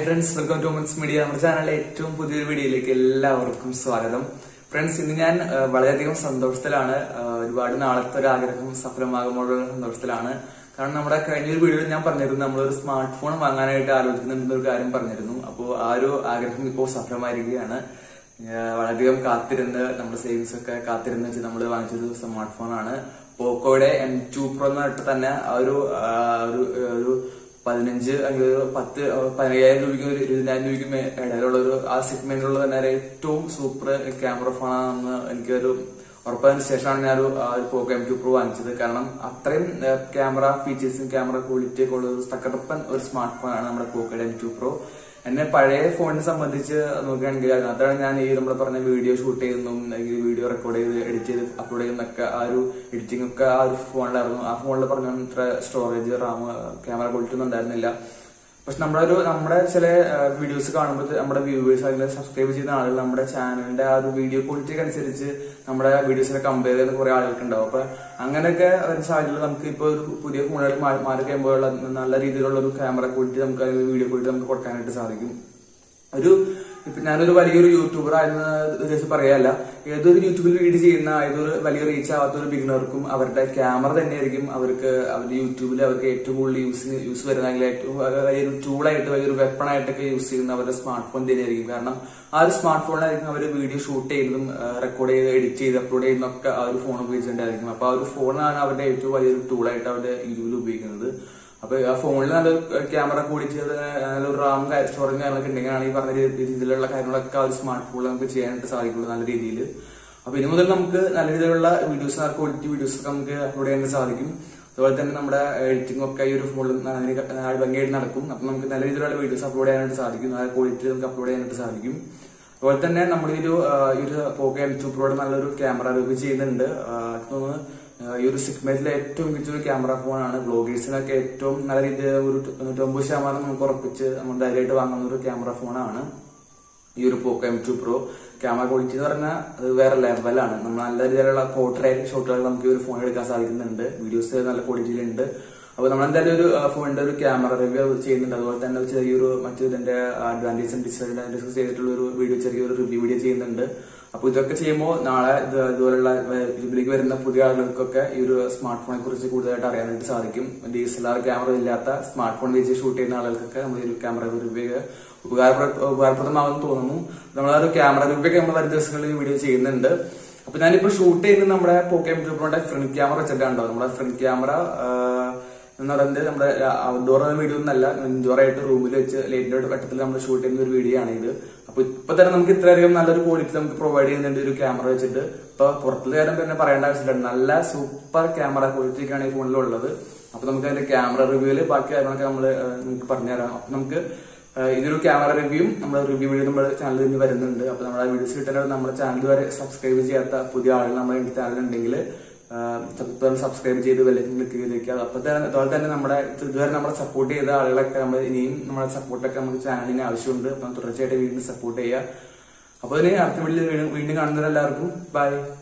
friends welcome to മൻസ് media നമ്മുടെ ചാനലിലെ ഏറ്റവും പുതിയൊരു വീഡിയോയിലേക്ക് എല്ലാവർക്കും സ്വാഗതം ഫ്രണ്ട്സ് ഇന്ന് ഞാൻ ആ, വളരെയധികം സന്തോഷത്തിലാണ് ആ, ഒരുപാട് നാളത്തെ ഒരു ആഗ്രഹം സഫലമാകുമ്പോഴുള്ള സന്തോഷത്തിലാണ് കാരണം നമ്മുടെ കഴിഞ്ഞൊരു വീഡിയോയിൽ ഞാൻ പറഞ്ഞിരുന്നു നമ്മളൊരു സ്മാർട്ട് ഫോൺ വാങ്ങാനായിട്ട് ആലോചിക്കുന്നുണ്ടെന്ന ഒരു കാര്യം പറഞ്ഞിരുന്നു അപ്പോൾ ആ ഒരു ആഗ്രഹം ഇപ്പോൾ സഫലമായിരിക്കുകയാണ് ആ, വളരെയധികം കാത്തിരുന്ന് നമ്മുടെ സേവിങ്സ് ഒക്കെ കാത്തിരുന്ന് വെച്ച് നമ്മൾ വാങ്ങിച്ചൊരു സ്മാർട്ട് ഫോണാണ് പോക്കോയുടെ എം ടു പ്രോ എന്ന് പറഞ്ഞിട്ട് തന്നെ ആ ഒരു ആ, ഒരു ഒരു പതിനഞ്ച് അല്ലെങ്കിൽ ഒരു പത്ത് പതിനയ്യായിരം രൂപയ്ക്കും ഒരു ഇരുപതിനായിരം രൂപയ്ക്കും മേ- ഇടയിലുള്ള ഒരു ആ സെഗ്മെന്റിലുള്ള തന്നെ ഒരു ഏറ്റവും സൂപ്പർ ക്യാമറ ഫോണാണെന്ന് എനിക്കൊരു ഉറപ്പായതിനു ശേഷമാണ് ഞാൻ ഒരു പോക്കോ എം ടു പ്രോ വാങ്ങിച്ചത് കാരണം അത്രയും ക്യാമറ ഫീച്ചേഴ്സും ക്യാമറ ക്വാളിറ്റി ഒക്കെ ഉള്ള ഒരു തക്കടപ്പൻ ഒരു സ്മാർട്ട് ഫോണാണ് നമ്മുടെ പോക്കോയുടെ എം ടു പ്രോ എന്നെ പഴയ ഫോണിനെ സംബന്ധിച്ച് നോക്കുകയാണെങ്കിൽ അതിനകത്താണ് ഞാൻ ഈ നമ്മൾ പറഞ്ഞ വീഡിയോ ഷൂട്ട് ചെയ്യുന്നതും അല്ലെങ്കിൽ വീഡിയോ റെക്കോർഡ് ചെയ്ത് എഡിറ്റ് ചെയ്ത് അപ്ലോഡ് ചെയ്യുന്നൊക്കെ ആ ഒരു എഡിറ്റിംഗ് ഒക്കെ ആ ഒരു ഫോണിലായിരുന്നു ആ ഫോണിൽ പറഞ്ഞ ഇത്ര സ്റ്റോറേജ് റാം ക്യാമറ ക്വാളിറ്റി ഒന്നും ഉണ്ടായിരുന്നില്ല പക്ഷെ നമ്മുടെ ഒരു നമ്മുടെ ചില വീഡിയോസ് കാണുമ്പോൾ നമ്മുടെ വ്യൂവേഴ്സ് അല്ലെങ്കിൽ സബ്സ്ക്രൈബ് ചെയ്യുന്ന ആളുകൾ നമ്മുടെ ചാനലിന്റെ ആ ഒരു വീഡിയോ ക്വാളിറ്റിക്ക് അനുസരിച്ച് നമ്മുടെ വീഡിയോസിനെ കമ്പയർ ചെയ്യുന്ന കുറെ ആളുകൾക്ക് ഉണ്ടാവും അപ്പൊ അങ്ങനെയൊക്കെ വരുന്ന സാഹചര്യത്തിൽ നമുക്ക് ഇപ്പോൾ ഒരു പുതിയ ഫോണുകൾ മാറി മാറി കഴിയുമ്പോഴുള്ള നല്ല രീതിയിലുള്ള ഒരു ക്യാമറ ക്വാളിറ്റി നമുക്ക് അല്ലെങ്കിൽ വീഡിയോ ക്വാളിറ്റി നമുക്ക് കൊടുക്കാനായിട്ട് സാധിക്കും ഒരു ഇപ്പൊ ഞാനൊരു വലിയൊരു യൂട്യൂബർ ആയെന്ന് ഉദ്ദേശിച്ച് പറയല്ല ഏതൊരു യൂട്യൂബിൽ വീഡിയോ ചെയ്യുന്ന ഏതൊരു വലിയ റീച്ച് ആവാത്ത ഒരു ബിഗിനർക്കും അവരുടെ ക്യാമറ തന്നെയായിരിക്കും അവർക്ക് അവരുടെ യൂട്യൂബിൽ അവർക്ക് ഏറ്റവും കൂടുതൽ യൂസ് യൂസ് വരുന്ന അല്ലെങ്കിൽ ഏറ്റവും വലിയൊരു ടൂളായിട്ട് വലിയൊരു വെപ്പണായിട്ടൊക്കെ യൂസ് ചെയ്യുന്ന അവരുടെ സ്മാർട്ട് ഫോൺ തന്നെയായിരിക്കും കാരണം ആ ഒരു സ്മാർട്ട് ഫോണിലായിരിക്കും അവർ വീഡിയോ ഷൂട്ട് ചെയ്യുന്നതും റെക്കോർഡ് ചെയ്ത് എഡിറ്റ് ചെയ്ത് അപ്ലോഡ് ചെയ്യുന്നതൊക്കെ ആ ഒരു ഫോൺ ഉപയോഗിച്ചിട്ടുണ്ടായിരിക്കും അപ്പൊ ആ ഒരു ഫോണാണ് അവരുടെ ഏറ്റവും വലിയൊരു ടൂളായിട്ട് അവരുടെ യൂട്യൂബിൽ ഉപയോഗിക്കുന്നത് അപ്പൊ ആ ഫോണിൽ നല്ലൊരു ക്യാമറ കൂടിച്ച് നല്ലൊരു റാം സ്റ്റോറേജ് കാര്യങ്ങളൊക്കെ ഉണ്ടെങ്കിലാണ് ഈ പറഞ്ഞ രീതി- രീതിയിലുള്ള കാര്യങ്ങളൊക്കെ ആ ഒരു സ്മാർട്ട് ഫോണിൽ നമുക്ക് ചെയ്യാനായിട്ട് സാധിക്കുള്ളൂ നല്ല രീതിയിൽ അപ്പൊ ഇനി മുതൽ നമുക്ക് നല്ല രീതിയിലുള്ള വീഡിയോസ് ക്വാളിറ്റി വീഡിയോസ് ഒക്കെ നമുക്ക് അപ്ലോഡ് ചെയ്യാനായിട്ട് സാധിക്കും അതുപോലെ തന്നെ നമ്മുടെ എഡിറ്റിംഗ് ഒക്കെ ഈ ഒരു ഫോണിൽ ഭംഗിയായിട്ട് നടക്കും അപ്പൊ നമുക്ക് നല്ല രീതിയിലുള്ള വീഡിയോസ് അപ്ലോഡ് ചെയ്യാനായിട്ട് സാധിക്കും ആ ക്വാളിറ്റി നമുക്ക് അപ്ലോഡ് ചെയ്യാനായിട്ട് സാധിക്കും അതുപോലെ തന്നെ നമ്മൾ ഈ ഒരു ആ, ഈ ഒരു പോക്കോ എം ടു പ്രോയുടെ നല്ലൊരു ക്യാമറ റിവ്യൂ ചെയ്യുന്നുണ്ട് ആ, എനിക്ക് തോന്നുന്നു ആ, ഈ ഒരു സിഗ്മെന്റിലെ ഏറ്റവും മികച്ചൊരു ക്യാമറ ഫോണാണ് ബ്ലോഗേഴ്സിനൊക്കെ ഏറ്റവും നല്ല രീതിയിൽ ഒരു തൊണ്ണൂറ്റൊമ്പത് ശതമാനം നമുക്ക് ഉറപ്പിച്ച് നമ്മൾ ധൈര്യമായിട്ട് വാങ്ങുന്ന ഒരു ക്യാമറ ഫോണാണ് ഈ ഒരു Poco M two pro camera quality എന്ന് പറഞ്ഞാൽ അത് വേറെ ലെവലാണ് നമ്മൾ നല്ല രീതിയിലുള്ള പോർട്രേറ്റ് ഷോട്ടുകൾ നമുക്ക് ഈ ഒരു ഫോൺ എടുക്കാൻ സാധിക്കുന്നുണ്ട് വീഡിയോസ് നല്ല ക്വാളിറ്റിയിലുണ്ട് അപ്പൊ നമ്മൾ എന്തായാലും ഒരു ആ, ഫോണിന്റെ ഒരു ക്യാമറ റിവ്യൂ ചെയ്യുന്നുണ്ട് അതുപോലെ തന്നെ ഒരു ചെറിയൊരു മറ്റു ഇതിന്റെ അഡ്വാൻറ്റേജ് ഡിസ്അഡ്വാൻറ്റേജസ് ചെയ്തിട്ടുള്ള ഒരു വീഡിയോ ചെറിയൊരു റിവ്യൂ വീഡിയോ ചെയ്യുന്നുണ്ട് അപ്പൊ ഇതൊക്കെ ചെയ്യുമ്പോൾ നാളെ ഇത് ഇതുപോലുള്ള ഇതിലേക്ക് വരുന്ന പുതിയ ആളുകൾക്കൊക്കെ ഈ ഒരു സ്മാർട്ട് ഫോണിനെ കുറിച്ച് കൂടുതലായിട്ട് അറിയാനായിട്ട് സാധിക്കും D S L R camera ഇല്ലാത്ത സ്മാർട്ട് ഫോൺ വെച്ച് ഷൂട്ട് ചെയ്യുന്ന ആളുകൾക്കൊക്കെ നമ്മൾ ഈ ഒരു ക്യാമറ റിവ്യൂ ഉപകാരപ്ര ഉപകാരപ്രദമാകുമെന്ന് തോന്നുന്നു നമ്മൾ ആ ഒരു ക്യാമറ റിവ്യൂ ഒക്കെ നമ്മൾ വരും ദിവസങ്ങളിൽ വീഡിയോ ചെയ്യുന്നുണ്ട് അപ്പൊ ഞാനിപ്പോ ഷൂട്ട് ചെയ്യുന്നത് നമ്മുടെ പോക്കോ എം ടു പ്രോയുടെ ഫ്രണ്ട് ക്യാമറ വെച്ചിട്ടാണോ നമ്മുടെ ഫ്രണ്ട് ക്യാമറ എന്ന് പറയുന്നത് നമ്മുടെ ഔട്ട്ഡോർ വീഡിയോ ഒന്നല്ല ഇൻഡോർ ആയിട്ട് റൂമിൽ വെച്ച് ലൈറ്റിന്റെ വെട്ടത്തിൽ നമ്മൾ ഷൂട്ട് ചെയ്യുന്ന ഒരു വീഡിയോ ആണ് ഇത് അപ്പൊ ഇപ്പൊ തന്നെ നമുക്ക് ഇത്രയധികം നല്ലൊരു ക്വാളിറ്റി നമുക്ക് പ്രൊവൈഡ് ചെയ്യുന്നുണ്ട് ഒരു ക്യാമറ വെച്ചിട്ട് ഇപ്പൊ പുറത്തുള്ള കാര്യം തന്നെ പറയേണ്ട ആവശ്യമില്ല നല്ല സൂപ്പർ ക്യാമറ ക്വാളിറ്റി ഒക്കെയാണ് ഈ ഫോണിലുള്ളത് അപ്പൊ നമുക്ക് അതിന്റെ ക്യാമറ റിവ്യൂല് ബാക്കി കാര്യങ്ങളൊക്കെ നമ്മൾ നമുക്ക് പറഞ്ഞുതരാം അപ്പൊ നമുക്ക് ഏഹ് ഇതൊരു ക്യാമറ റിവ്യൂയും നമ്മുടെ റിവ്യൂ വീഡിയോ നമ്മുടെ ചാനലിൽ നിന്ന് വരുന്നുണ്ട് അപ്പൊ നമ്മുടെ വീഡിയോസ് കിട്ടാൻ നമ്മുടെ ചാനൽ വരെ സബ്സ്ക്രൈബ് ചെയ്യാത്ത പുതിയ ആളുകൾ നമ്മുടെ ചാനൽ ഉണ്ടെങ്കിൽ സബ്സ്ക്രൈബ് ചെയ്ത് ബെല്ലൈക്കൻ ക്ലിക്ക് ചെയ്ത് വെക്കുക അപ്പൊ തന്നെ അതുപോലെ തന്നെ നമ്മുടെ ഇതുവരെ നമ്മളെ സപ്പോർട്ട് ചെയ്ത ആളുകളൊക്കെ നമ്മൾ ഇനിയും നമ്മുടെ സപ്പോർട്ടൊക്കെ നമുക്ക് ചാനലിന് ആവശ്യമുണ്ട് അപ്പം തുടർച്ചയായിട്ട് വീണ്ടും സപ്പോർട്ട് ചെയ്യുക അപ്പൊ ഇതിന് അടുത്ത വീട്ടിൽ വീണ്ടും കാണുന്നവരെല്ലാവർക്കും ബൈ